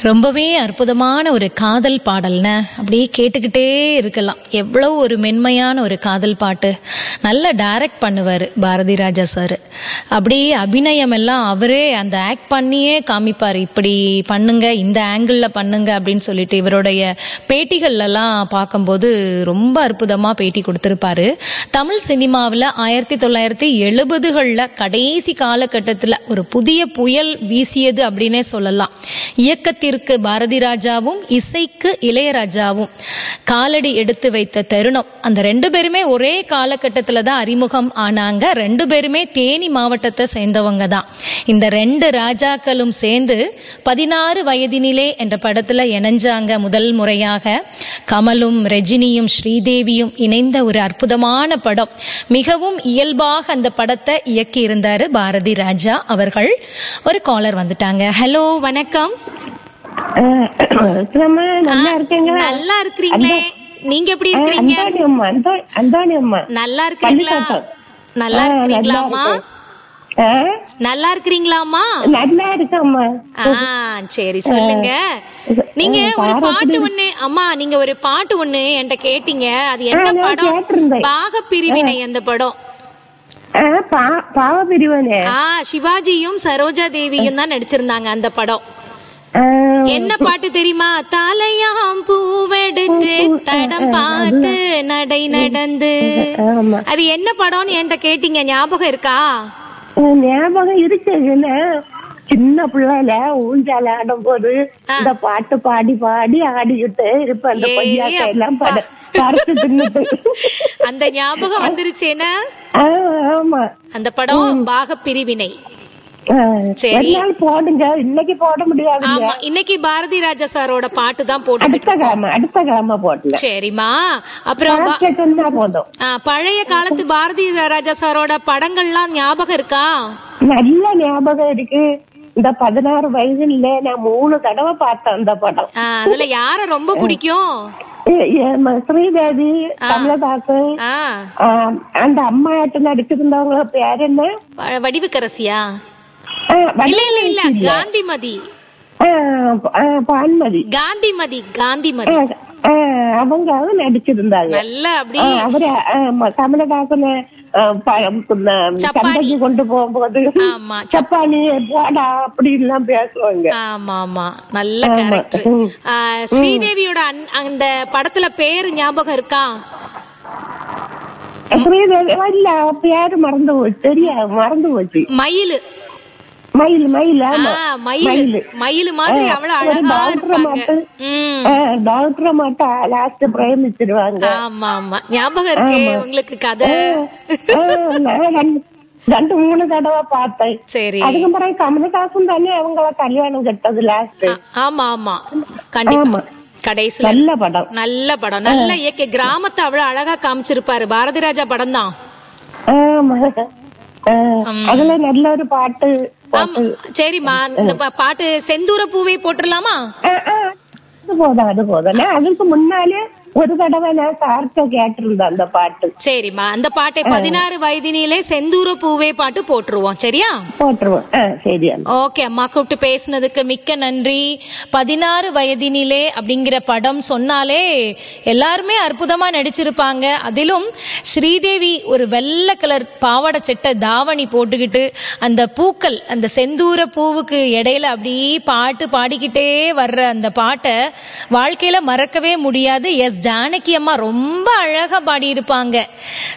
ரொம்பவே அற்புதமான ஒரு காதல் பாடல்ன அப்படியே கேட்டுக்கிட்டே இருக்கலாம் எவ்வளவு ஒரு மென்மையான ஒரு காதல் பாட்டு நல்லா டைரக்ட் பண்ணுவார் பாரதி ராஜா சார் அப்படியே அபிநயம் எல்லாம் அவரே அந்த ஆக்ட் பண்ணியே காமிப்பார் இப்படி பண்ணுங்க இந்த ஆங்கிளில் பண்ணுங்க அப்படின்னு சொல்லிட்டு இவருடைய பேட்டிகள்லாம் பார்க்கும்போது ரொம்ப அற்புதமாக பேட்டி கொடுத்துருப்பாரு தமிழ் சினிமாவில் ஆயிரத்தி தொள்ளாயிரத்தி எழுபதுகளில் கடைசி காலகட்டத்தில் ஒரு புதிய புயல் வீசியது அப்படின்னே சொல்லலாம் இயக்கத்திற்கு பாரதி ராஜாவும் இசைக்கு இளையராஜாவும் காலடி எடுத்து வைத்த தருணம் அந்த ரெண்டு பேருமே ஒரே காலகட்டத்தில் தான் அறிமுகம் ஆனாங்க ரெண்டு பேருமே தேனி மாவட்டத்தை சேர்ந்தவங்க தான் இந்த ரெண்டு ராஜாக்களும் சேர்ந்து பதினாறு வயதினிலே என்ற படத்துல இணைஞ்சாங்க முதல் முறையாக கமலும் ரஜினியும் ஸ்ரீதேவியும் இணைந்த ஒரு அற்புதமான படம் மிகவும் இயல்பாக அந்த படத்தை இயக்கி இருந்தாரு பாரதி ராஜா அவர்கள் ஒரு காலர் வந்துட்டாங்க ஹலோ வணக்கம் இருக்கிறம்மா நல்லா இருக்கீங்களா நல்லா இருக்கிறீங்களே நீங்க எப்படி இருக்கிறீங்க அந்தாணி அம்மா அந்தா- அந்தாணி அம்மா நல்லா இருக்கிறீங்களா பள்ளிக்கூடம். நல்லா ஆ, இருக்கிறீங்களாமா நல்லா ஆ, நல்லா இருக்கிறீங்களாமா நல்லா இருக்கம்மா ஆ சரி சொல்லுங்க நீங்க ஒரு பாட்டு ஒண்ணு அம்மா நீங்க ஒரு பாட்டு ஒண்ணு என்கிட்ட கேட்டீங்க அது என்ன நான் படம் கேட்டிருந்தேன். பாக பிரிவினை அந்த படம் ஆ, பா- பாவ பிரிவனே ஆ சிவாஜியும் சரோஜா தேவியும் தான் நடிச்சிருந்தாங்க அந்த படம் ஆ, என்ன பாட்டு தெரியுமா தலையாம் பூவெடுத்து தடம் பார்த்து நடை நடந்து ஆமா அது என்ன படம்னு என்கிட்ட கேட்டீங்க ஞாபகம் இருக்கா ஞாபகம் இருக்கு என்ன சின்ன பிள்ளைல ஊஞ்சால ஆடும் போது இந்த பாட்டு பாடி பாடி ஆடிக்கிட்டு இருப்பேன் அந்த ஏய் பொய்யாக்க எல்லாம் பட பறிச்சு தின்னுட்டு அந்த ஞாபகம் வந்துருச்சு என்ன ஆ, ஆமா அந்த படம் பாக பிரிவினை ஆ, சரி. ஒரு நாள் போடுங்க இன்னைக்கு போட முடியாது ஆமா இன்னைக்கு பாரதி ராஜா சாரோட பாட்டு தான் போட்டுக்கிட்டு அடுத்த கிழமை அடுத்த கிழமை போடல சரிம்மா அப்புறம் பா- கேட்டுன்னா போதும் ஆ, பழைய காலத்து பாரதி ராஜா சாரோட படங்கள்லாம் ஞாபகம் இருக்கா நல்ல ஞாபகம் இருக்கு இந்த பதினாறு வயசுல நான் மூணு தடவை பார்த்தேன் அந்த படம் ஆ, அதுல யார ரொம்ப பிடிக்கும் ஏ- ஏ- ம- ஸ்ரீதேவி கமலஹாசன் ஆ ஆ, அந்த அம்மாட்ட நடிச்சிருந்தவங்க பேர் என்ன வ- வடிவுக்கரசியா ஆ, இல்ல இல்ல வடிவேலு இல்ல காந்திமதி ஆ, ஆ, பான்மதி காந்திமதி ஆ, காந்திமதி ஆ, அவங்க நடிச்சிருந்தாங்க நல்ல அப்படி ஆ, அவரு ஆ, ம- கமலஹாசனை ஆ, ப- இந்த சப்பானி. சந்தைக்கு கொண்டு போகும்போது ஆமா சப்பானி போடா அப்படி எல்லாம் பேசுவாங்க ஆமா ஆமா நல்ல ஆமா. கேரக்டர் ம். ஸ்ரீதேவியோட அன்- அந்த படத்துல பேர் ஞாபகம் இருக்கா ஸ்ரீதேவி இல்ல பேரு மறந்து போச்சு தெரியாது மறந்து போச்சு மயிலு மயில் மயில் ஆமா ஆ, மயிலு மயிலு. மயிலு மாதிரி ஆ, அவ்வளவு ஒரு அழகா டாக்டரை இருப்பாங்க மட்டும் ம் ஆ, டாக்டரை மட்டும் லாஸ்ட் பிரேமிச்சிருவாங்க ஆமா ஆமா ஞாபகம் இருக்கே உங்களுக்கு கதை ஆ, நான் ரெண்டு- ரெண்டு மூணு தடவை பார்த்தேன் சரி அதுக்கு பிறகு கமலஹாசன் தானே அவங்கள கல்யாணம் கட்டது லாஸ்ட் ஆ, ஆமா ஆமா கண்டிப்பா ஆமா. கடைசில நல்ல படம் நல்ல படம் நல்ல இயக்க கிராமத்தை அவ்வளவு அழகா காமிச்சிருப்பாரு பாரதி ராஜா படம் தான் ஆமா ஆ, அதுல நல்ல ஒரு பாட்டு ஆமா சரிம்மா இந்த பா- பாட்டு செந்தூர பூவை போட்டுடலாமா ஆ, ஆ, அது போதும் அது போதும் நான் அதுக்கு முன்னாலே ஒரு தடவை நான் சார்ட்ட கேட்டிருந்தேன் அந்த பாட்டு சரிம்மா அந்த பாட்டை பதினாறு வயதினிலே செந்தூர பூவே பாட்டு போட்டுருவோம் சரியா போட்டுருவோம் ஆ சரி அண்ணா. ஓகே அம்மா கூப்பிட்டு பேசுனதுக்கு மிக்க நன்றி பதினாறு வயதினிலே அப்படிங்கிற படம் சொன்னாலே எல்லாருமே அற்புதமா நடிச்சிருப்பாங்க அதிலும் ஸ்ரீதேவி ஒரு வெள்ளை கலர் பாவாடை சட்டை தாவணி போட்டுக்கிட்டு அந்த பூக்கள் அந்த செந்தூர பூவுக்கு இடையில அப்படியே பாட்டு பாடிக்கிட்டே வர்ற அந்த பாட்டை வாழ்க்கையில மறக்கவே முடியாது எஸ் ஜானகி அம்மா ரொம்ப அழகா பாடியிருப்பாங்க